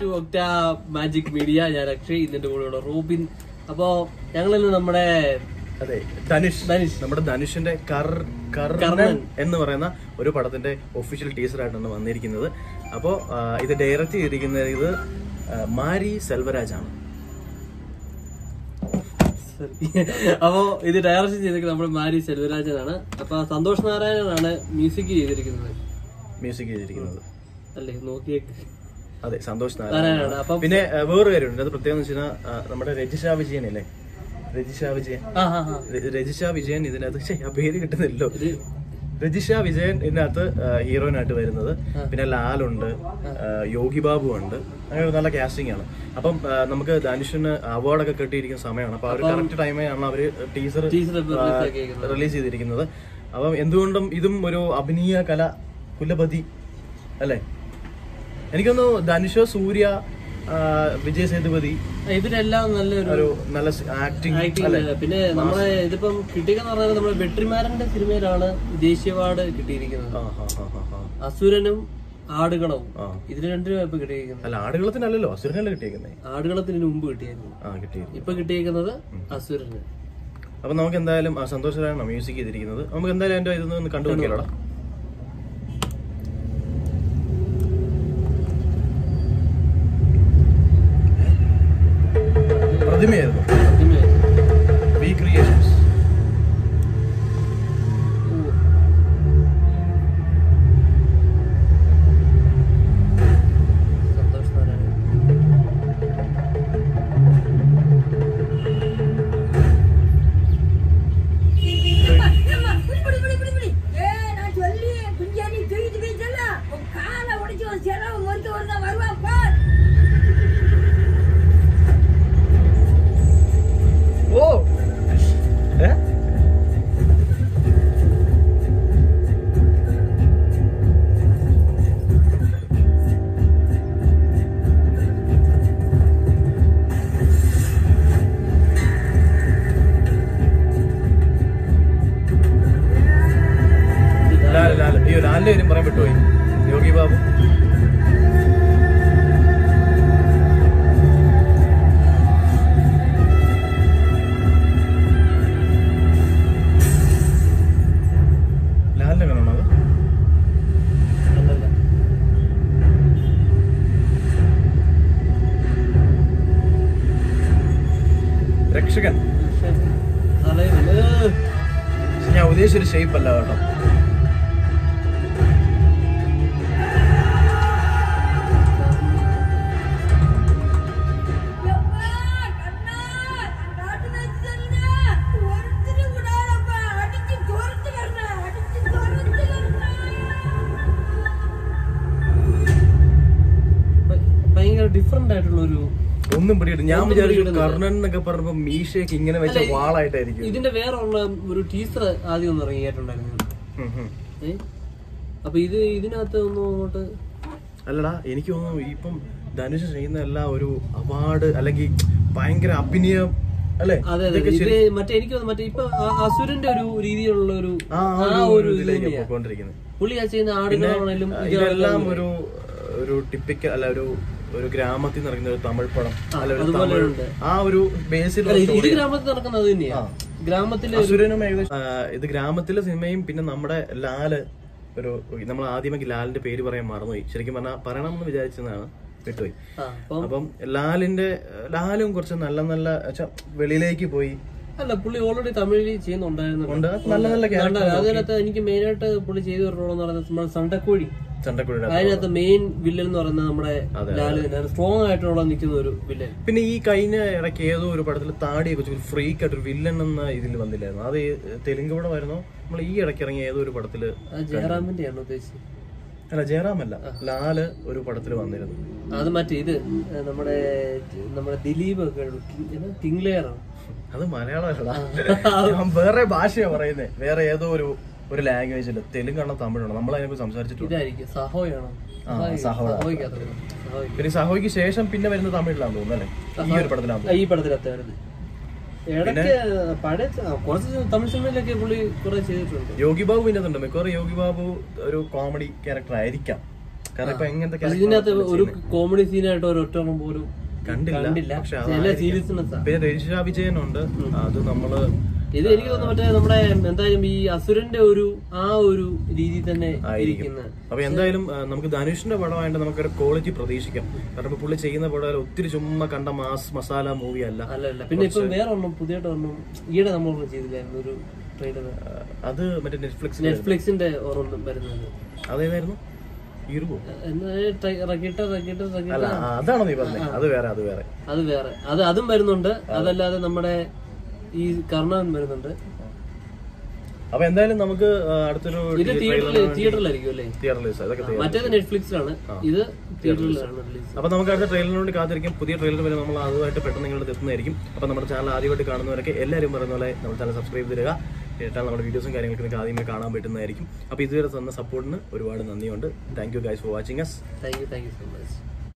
To ഒക്ട magic media ഞാൻ അക്ഷയ് ഇതിന്റെ കൂടെയുള്ള റോബിൻ അപ്പോ ഞങ്ങളിന്ന് നമ്മുടെ അതെ ധനുഷ് ധനുഷ്. നമ്മുടെ ധനുഷിന്റെ കർ കർണൻ എന്ന് പറയുന്ന ഒരു പടത്തിന്റെ ഒഫീഷ്യൽ ടീസർ ആയിട്ടാണ് വന്നിരിക്കുന്നത് അപ്പോ ആ, ഇത് ഡയറക്റ്റ് ചെയ്തിരിക്കുന്നത് ഇത് ആ, മാരി സെൽവരാജ് ആണ് അപ്പോ ഇത് ഡയറക്ഷൻ ചെയ്തിരിക്കുന്നത് നമ്മുടെ മാരി സെൽവരാജനാണ് അപ്പൊ സന്തോഷ് നാരായണനാണ് മ്യൂസിക് ചെയ്തിരിക്കുന്നത് മ്യൂസിക് ചെയ്തിരിക്കുന്നത് അല്ലേ നോക്കിയേക്ക് അതെ സന്തോഷ് നാരായണനാണ്. നാരായണ അപ്പം- പിന്നെ ആ, വേറൊരു കാര്യമുണ്ട് അത് പ്രത്യേകം എന്ന് വെച്ചാൽ നമ്മുടെ രജിഷ വിജയൻ അല്ലേ രജിഷ വിജയൻ ആ ആ ആ ര- രജിഷ വിജയൻ ഇതിനകത്ത് ശ്ശെ, ആ പേര് കിട്ടുന്നില്ലല്ലോ ഇത് രജിഷ വിജയൻ ഇതിനകത്ത് ഹീറോയിനായിട്ട് വരുന്നത് പിന്നെ ലാലുണ്ട് ആ, യോഗി ബാബു ഉണ്ട് അങ്ങനെ ഒരു നല്ല കാസ്റ്റിംഗ് ആണ് അപ്പം ആ, നമുക്ക് ധനുഷിന് അവാർഡൊക്കെ കിട്ടിയിരിക്കുന്ന സമയമാണ് അപ്പൊ ആ ഒരു കറക്റ്റ് ടൈമിലാണ് അവര് ടീസർ ടീച്ചർ റിലീസ് ആക്കിയിരിക്കുന്നത് റിലീസ് ചെയ്തിരിക്കുന്നത് അപ്പം എന്തുകൊണ്ടും ഇതും ഒരു അഭിനയ കല കുലപതി അല്ലേ എനിക്കൊന്നു ധനുഷ് സൂര്യ ആ, വിജയ് സേതുപതി ആ, ഇവരെല്ലാം നല്ലൊരു ഒരു നല്ല ആക്ടിങ് ആക്ടിങ് പിന്നെ നമ്മുടെ ഇതിപ്പം കിട്ടിയെന്ന് പറഞ്ഞാൽ നമ്മുടെ വെട്രിമാരന്റെ സിനിമയിലാണ് ദേശീയ അവാർഡ് കിട്ടിയിരിക്കുന്നത് ആ ആ ആ ആ, ആ അസുരനും ആടുകളവും ആ. ഇതിന് രണ്ടിനും ഇപ്പൊ കിട്ടിയിരിക്കുന്നത് അല്ല ആടുകളത്തിനല്ലല്ലോ അസുരനല്ലേ കിട്ടിയേക്കുന്നേ ആടുകളത്തിന് മുമ്പ് കിട്ടിയായിരുന്നു ആ കിട്ടിയിരുന്നു ഇപ്പൊ കിട്ടിയിരിക്കുന്നത് അസുരന് അപ്പൊ നമുക്ക് എന്തായാലും ആ സന്തോഷമാണ് മ്യൂസിക് ചെയ്തിരിക്കുന്നത് നമുക്ക് എന്തായാലും എന്റെ ഇതൊന്ന് ഒന്ന് കണ്ടു നോക്കിയാലോടാ പ്രതിമയായിരുന്നു വി ക്രിയേഷൻസ് സന്തോഷ് നാരായണൻ ஏம்மா, புடி, புடி, புடி, புடி, புடி. ஏய், நான் சொல்லி குஞ்சாணி தூக்கிட்டு போய் சொல்ல உன் காலை உடைச்சு ஒரு செலவு மருத்துவர் தான் வருவான் பார் ഓ ഏ? ലാൽ ലാൽ അയ്യോ ലാലിന്റെ കാര്യം പറയാൻ വിട്ടുപോയി യോഗി ബാബു ലാലിന്റെ കാണാണോ അത് അല്ലല്ല. രക്ഷകൻ പക്ഷേ, തലയിൽ- ഏ, പക്ഷെ ഞാൻ ഉദ്ദേശിച്ച ഒരു ഷേപ്പ് അല്ല കേട്ടോ எப்பா, கண்ணா, நான் நாட்டு வச்சு சொல்லுறேன். ஒருத்தரும் விடாதப்பா. அடிச்சு துரத்து வர்றேன். அடிச்சு துரத்து வர்றேன். ഭ- ഭയങ്കര ഡിഫറെന്റ് ആയിട്ടുള്ള ഒരു ഒന്നും പിടിയിട്ട് ഞാൻ ഒന്നും വിചാരിച്ചു പിടികിട്ടുന്നില്ല. കർണൻ എന്നൊക്കെ പറഞ്ഞപ്പോ മീശയൊക്കെ ഇങ്ങനെ വെച്ച അല്ല, ഈ- വാളായിട്ടായിരിക്കും ഇതിന്റെ വേറെ ഉള്ള ഒരു ടീച്ചർ ആദ്യം ഒന്ന് ഇറങ്ങിയിട്ടുണ്ടായിരുന്നു ഉം, ഉം. ഏ അപ്പൊ ഇത് ഇതിനകത്ത് ഒന്നും അങ്ങോട്ട് അല്ലടാ എനിക്ക് തോന്നുന്നു ഇപ്പം ധനുഷ് ചെയ്യുന്ന എല്ലാം ഒരു അവാർഡ് അല്ലെങ്കിൽ ഭയങ്കര അഭിനയം അല്ലേ അതെ അതെ ഇതൊക്കെ ഇത് ശരി- മറ്റേ എനിക്ക് തോന്നുന്നു മറ്റേ ഇപ്പൊ ആ അസുരന്റെ ഒരു രീതിയിലുള്ള ഒരു ആ ആ ഒരു ഇത് ഇതിലേക്ക് തന്നെയാ. പോയിക്കൊണ്ടിരിക്കുന്നത് പുള്ളി ആ ചെയ്യുന്ന ആടുകളാണെങ്കിലും ആ, ഇതെല്ലാം ഒരു ഒരു ടിപ്പിക്കൽ അല്ല ഒരു ഒരു ഗ്രാമത്തിൽ നടക്കുന്ന ഒരു തമിഴ് പടം അല്ല ഒരു അതുപോലെ തമിഴ് ഉണ്ട്. ആ ഒരു ബേസിൽ അല്ല, ഇത് ഇത് ഗ്രാമത്തിൽ നടക്കുന്നത് തന്നെയാ ഗ്രാമത്തിലെ അസുരനും ഏകദേശം ആ, ഇത് ഗ്രാമത്തിലെ സിനിമയും പിന്നെ നമ്മുടെ ലാല് ഒരു നമ്മൾ ആദ്യമൊക്കെ ലാലിന്റെ പേര് പറയാൻ മറന്നുപോയി ശരിക്കും പറഞ്ഞാൽ പറയണം എന്ന് വിചാരിച്ചതാണ് വിട്ടുപോയി ആ അപ്പം അപ്പം ലാലിന്റെ ലാലും കുറച്ച് നല്ല നല്ല ച്ചാ, വെളിയിലേക്ക് പോയി അല്ല പുള്ളി ഓൾറെഡി തമിഴിൽ ചെയ്യുന്നുണ്ടായിരുന്നു ഉണ്ട്. നല്ല നല്ല character അതിനകത്ത് എനിക്ക് മെയിൻ ആയിട്ട് പുള്ളി ചെയ്തു വരുള്ളൂ എന്ന് പറയുന്നത് നമ്മുടെ സണ്ടക്കോഴി ചണ്ടക്കുഴിയുടെ അതിനകത്ത് മെയിൻ വില്ലൻ എന്ന് പറയുന്നത് നമ്മുടെ അതെ, ലാല് തന്നെയാണ് സ്ട്രോങ് ആയിട്ടുള്ള നിൽക്കുന്ന ഒരു വില്ലൻ പിന്നെ ഈ കഴിഞ്ഞ ഇടയ്ക്ക് ഏതോ ഒരു പടത്തിൽ താടിയൊക്കെ വെച്ച് ഒരു ഫ്രീക്ക് ആയിട്ട് ഒരു വില്ലൻ എന്ന ഇതിൽ വന്നില്ലായിരുന്നു അത് ഈ തെലുങ്ക് പടമായിരുന്നോ നമ്മൾ ഈ ഇടയ്ക്ക് ഇറങ്ങിയ ഏതോ ഒരു പടത്തില് അത് ജയറാമിന്റെ ആണ് ഉദ്ദേശിച്ചത് അല്ല ജയറാമല്ല ലാല് ഒരു പടത്തിൽ വന്നിരുന്നു അത് മറ്റേ ഇത് ഏ, നമ്മുടെ നമ്മുടെ ദിലീപ് ഒക്കെ കിങ് ലെയർ ആണ് അത് മലയാളമല്ലടാ ഞാൻ വേറെ ഭാഷയാ പറയുന്നേ വേറെ ഏതോ ഒരു ഒരു ലാംഗ്വേജില് തെലുങ്കാണോ തമിഴാണോ നമ്മൾ അതിനെക്കുറിച്ച് സംസാരിച്ചിട്ടുണ്ട് ഇതായിരിക്കും സഹോയാണോ ആ, സഹോ. സഹോയ്ക്കകത്ത് സഹോയ്ക്ക് പിന്നെ ഈ സഹോയ്ക്ക് ശേഷം പിന്നെ വരുന്ന തമിഴിലാന്ന് തോന്നുന്നു അല്ലേ ഈ ഒരു പടത്തിലാന്ന് ആ, ഈ പടത്തിലത്തെ വരുന്നത് ഇടയ്ക്ക് പഴയ ആ, കുറച്ച് തമിഴ് സിനിമയിലൊക്കെ പുള്ളി കുറെ ചെയ്തിട്ടുണ്ട് യോഗി ബാബു ഇതിനകത്തുണ്ട് മിക്കവാറും യോഗി ബാബു ഒരു കോമഡി ക്യാരക്ടർ ആയിരിക്കാം കാരണം ഇപ്പൊ എങ്ങനത്തെ പക്ഷെ character ഇതിനകത്ത് ആണ് ഒരു ചെയ്യുന്നത്? കോമഡി സീനായിട്ട് ഒരൊറ്റണം പോലും കണ്ടില്ല കണ്ടില്ല പക്ഷെ എല്ലാ അതായിരിക്കും. സീരിയസ്നെസ് പിന്നെ രജിഷ വിജയനുണ്ട് അത് നമ്മള് ഇത് എനിക്ക് തോന്നുന്നു മറ്റേ നമ്മുടെ എന്തായാലും ഈ അസുരന്റെ ഒരു ആ ഒരു രീതി തന്നെ ആയിരിക്കും ഇരിക്കുന്ന അപ്പൊ എന്തായാലും ആ, നമുക്ക് ധനുഷിന്റെ പടമായിട്ട് നമുക്കൊരു ക്വാളിറ്റി പ്രതീക്ഷിക്കാം കാരണം ഇപ്പൊ പുള്ളി ചെയ്യുന്ന പടം ഒത്തിരി ചുമ്മാ കണ്ട മാസ് മസാല മൂവി അല്ല അല്ല അല്ല പിന്നെ ഇപ്പം വേറെ ഒന്നും പുതിയതായിട്ട് ഒന്നും ഈയിടെ നമ്മളൊന്നും ചെയ്തില്ലായിരുന്നു ഒരു ട്രെയിലർ ആ, അത് മറ്റേ നെറ്റ്ഫ്ലിക്സിൽ നെറ്റ്ഫ്ലിക്സിന്റെ ഓർമ്മ വരുന്നത് അതേതായിരുന്നു ഇരുവോ എന്താ റക്കിട്ട റക്കിട്ട റക്കിട്ട അല്ല ആ, അതാണോ നീ പറഞ്ഞത് അത് വേറെ അത് വേറെ അത് വേറെ അത് അതും വരുന്നുണ്ട് അതല്ലാതെ നമ്മുടെ ഈ കർണവൻ വരുന്നുണ്ട് അപ്പൊ എന്തായാലും നമുക്ക് ആ, അടുത്തൊരു ഇത് തിയേറ്ററിൽ തിയേറ്ററിലായിരിക്കും അല്ലേ തിയേറ്റർ റിലീസ് ഇതൊക്കെ theatre. മറ്റേത് നെറ്റ്ഫ്ലിക്സിലാണ് ഇത് തിയേറ്ററിലാണ് റിലീസ് അപ്പൊ നമുക്ക് അടുത്ത ട്രെയിലറിന് വേണ്ടി കാത്തിരിക്കും പുതിയ ട്രെയിലർ വരെ നമ്മൾ അതുമായിട്ട് പെട്ടെന്ന് നിങ്ങളുടെ എത്തുന്നതായിരിക്കും അപ്പൊ നമ്മുടെ ചാനൽ ആദ്യമായിട്ട് കാണുന്നവരൊക്കെ എല്ലാവരും പറയുന്ന പോലെ നമ്മുടെ ചാനൽ സബ്സ്ക്രൈബ് തരിക കേട്ടാൽ നമ്മുടെ വീഡിയോസും കാര്യങ്ങളൊക്കെ നിങ്ങൾക്ക് ആദ്യമേ കാണാൻ പറ്റുന്നതായിരിക്കും അപ്പൊ ഇതുവരെ തന്ന സപ്പോർട്ടിന് ഒരുപാട് നന്ദിയുണ്ട് thank you guys for watching us thank you thank you so much